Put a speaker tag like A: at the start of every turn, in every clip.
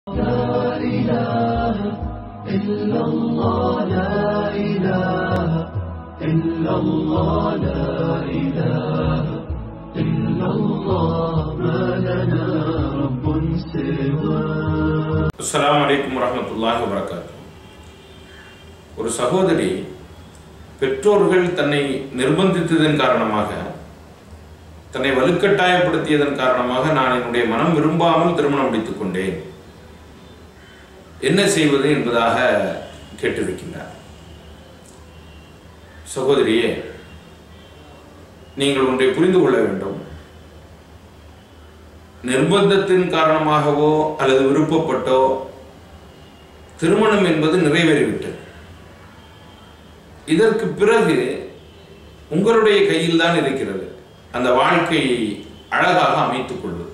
A: إلا الله لا إله إلا الله لا إله إلا الله ما لنا رب سواه
B: அஸ்ஸலாமு அலைக்கும் வரஹ்மத்துல்லாஹி வபரகாத்து ஒரு சகோதரி பெற்றோர்கள் தன்னை நிர்பந்தித்ததன் காரணமாக தன்னை வலுக்கட்டாயப்படுத்தியதன் காரணமாக நான் என்னுடைய மனம் விரும்பாமல் திருமணம் முடித்துக் கொண்டேன் என்ன செய்வது என்பதாக கேட்டிருக்கின்றார் சகோதரியே நீங்கள் ஒன்றை புரிந்து கொள்ள வேண்டும் நிர்பந்தத்தின் காரணமாகவோ அல்லது விருப்பப்பட்டோ திருமணம் என்பது நிறைவேறிவிட்டது இதற்கு பிறகு உங்களுடைய கையில் தான் இருக்கிறது அந்த வாழ்க்கையை அழகாக அமைத்துக் கொள்வது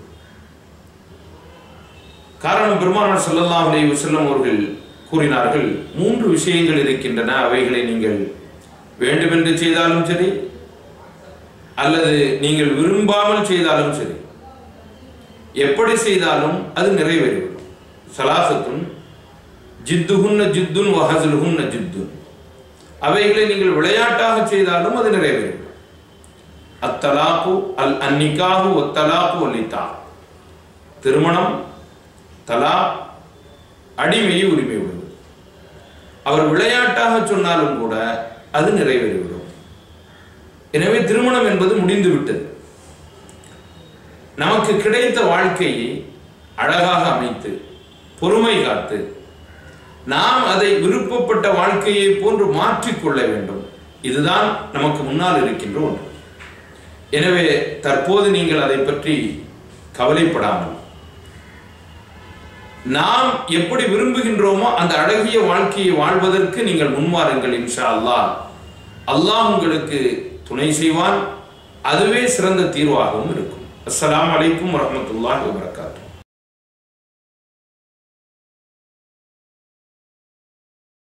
B: காரணம் பெருமானார் ஸல்லல்லாஹு அலைஹி வஸல்லம் அவர்கள் கூறினார்கள் மூன்று விஷயங்கள் இருக்கின்றன அவைகளை நீங்கள் வேண்டுமென்று செய்தாலும் சரி அல்லது நீங்கள் விரும்பாமல் செய்தாலும் சரி எப்படி செய்தாலும் அது நிறைவேறிவிடும் சலாசத்துன் ஜித்துகுன்ன ஜித்துன் வஹசுலுகுன்ன ஜித்துன் அவைகளை நீங்கள் விளையாட்டாக செய்தாலும் அது நிறைவேறிவிடும் அத்தலாக்கு அல் அந்நிக்காகு ஒத்தலாக்கு ஒல்லித்தா திருமணம் தலா அடிமையை உரிமை விடுவது அவர் விளையாட்டாக சொன்னாலும் கூட அது நிறைவேறிவிடும் எனவே திருமணம் என்பது முடிந்து விட்டது நமக்கு கிடைத்த வாழ்க்கையை அழகாக அமைத்து பொறுமை காத்து நாம் அதை விருப்பப்பட்ட வாழ்க்கையை போன்று மாற்றிக்கொள்ள வேண்டும் இதுதான் நமக்கு முன்னால் இருக்கின்ற ஒன்று எனவே தற்போது நீங்கள் அதை பற்றி கவலைப்படாமல் நாம் எப்படி விரும்புகின்றோமோ அந்த அழகிய வாழ்க்கையை வாழ்வதற்கு நீங்கள் முன்வாருங்கள் இன்ஷா அல்லாஹ் அல்லாஹ் உங்களுக்கு துணை செய்வான் அதுவே சிறந்த தீர்வாகவும் இருக்கும் அஸ்ஸலாமு அலைக்கும் வரஹ்மத்துல்லாஹி வபரகாத்துஹு